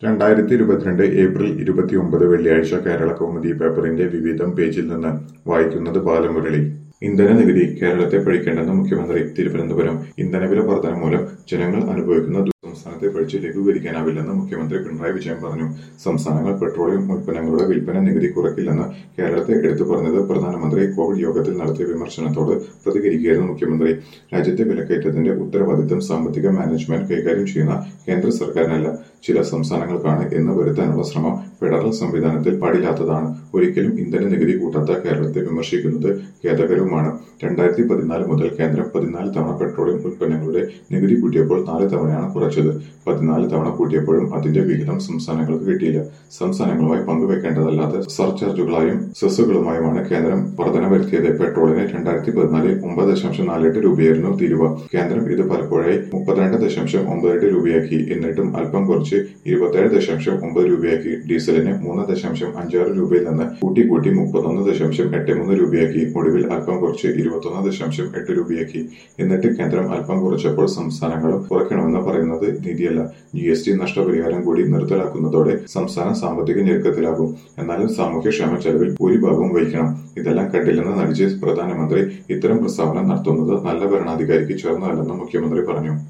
രണ്ടായിരത്തി ഇരുപത്തിരണ്ട് ഏപ്രിൽ ഇരുപത്തിയൊമ്പത് വെള്ളിയാഴ്ച കേരള കൗമുദി പേപ്പറിന്റെ വിവിധം പേജിൽ നിന്ന് വായിക്കുന്നത് ബാലമുരളി ഇന്ധന നികുതി കേരളത്തെ പഴിക്കേണ്ടെന്ന് മുഖ്യമന്ത്രി തിരുവനന്തപുരം ഇന്ധനവില വർധന മൂലം ജനങ്ങൾ അനുഭവിക്കുന്ന സംസ്ഥാനത്തെ പഴിച്ച് ലഘൂകരിക്കാനാവില്ലെന്ന് മുഖ്യമന്ത്രി പിണറായി വിജയൻ പറഞ്ഞു സംസ്ഥാനങ്ങൾ പെട്രോളിയം ഉൽപ്പന്നങ്ങളുടെ വിൽപ്പന നികുതി കുറയ്ക്കില്ലെന്ന് കേരളത്തെ എടുത്തു പറഞ്ഞത് പ്രധാനമന്ത്രി കോവിഡ് യോഗത്തിൽ നടത്തിയ വിമർശനത്തോട് പ്രതികരിക്കുകയായിരുന്നു മുഖ്യമന്ത്രി രാജ്യത്തെ വിലക്കയറ്റത്തിന്റെ ഉത്തരവാദിത്തം സാമ്പത്തിക മാനേജ്മെന്റ് കൈകാര്യം ചെയ്യുന്ന കേന്ദ്ര സർക്കാരിനല്ല ചില സംസ്ഥാനങ്ങൾക്കാണ് എന്ന് വരുത്താനുള്ള ശ്രമം ഫെഡറൽ സംവിധാനത്തിൽ പാടില്ലാത്തതാണ് ഒരിക്കലും ഇന്ധന നികുതി കൂട്ടാത്ത കേരളത്തെ വിമർശിക്കുന്നത് ഖേദകരവുമാണ് രണ്ടായിരത്തി പതിനാല് മുതൽ കേന്ദ്രം പതിനാല് തവണ പെട്രോളിയം ഉൽപ്പന്നങ്ങളുടെ നികുതി കൂട്ടിയപ്പോൾ നാല് തവണയാണ് കുറച്ചത് പതിനാല് തവണ കൂട്ടിയപ്പോഴും അതിന്റെ വിഹിതം സംസ്ഥാനങ്ങൾക്ക് കിട്ടിയില്ല സംസ്ഥാനങ്ങളുമായി പങ്കുവെക്കേണ്ടതല്ലാതെ സർചാർജുകളായും സെസ്സുകളുമായുമാണ് കേന്ദ്രം വർധന വരുത്തിയത് പെട്രോളിന് രണ്ടായിരത്തി പതിനാലിൽ ഒമ്പത് ദശാംശം നാലെട്ട് രൂപയായിരുന്നു തീരുവ കേന്ദ്രം ഇത് പലപ്പോഴായി മുപ്പത്തിരണ്ട് ദശാംശം ഒമ്പത് രൂപയാക്കി എന്നിട്ടും അല്പം കുറച്ച് ഇരുപത്തിയേഴ് ദശാംശം ഒമ്പത് രൂപയാക്കി ഡീസലിന് മൂന്ന് ദശാംശം അഞ്ചാറ് രൂപയിൽ നിന്ന് കൂട്ടിക്കൂട്ടി മുപ്പത്തൊന്ന് ദശാംശം എട്ട് മൂന്ന് രൂപയാക്കി ഒടുവിൽ അല്പം കുറച്ച് ഇരുപത്തൊന്ന് ദശാംശം എട്ട് രൂപയാക്കി എന്നിട്ട് കേന്ദ്രം അല്പം കുറച്ചപ്പോൾ സംസ്ഥാനങ്ങളും കുറയ്ക്കണമെന്ന് പറയുന്നത് നീതിയല്ല ജി എസ് ടി നഷ്ടപരിഹാരം കൂടി നിർത്തലാക്കുന്നതോടെ സംസ്ഥാന സാമ്പത്തിക ഞെരുക്കത്തിലാകും എന്നാലും സാമൂഹ്യക്ഷേമ ചെലവിൽ ഭൂരിഭാഗവും വഹിക്കണം ഇതെല്ലാം കണ്ടില്ലെന്ന് നടിച്ച് പ്രധാനമന്ത്രി ഇത്തരം പ്രസ്താവന നടത്തുന്നത് നല്ല ഭരണാധികാരിക്ക് ചേർന്നതല്ലെന്ന് മുഖ്യമന്ത്രി പറഞ്ഞു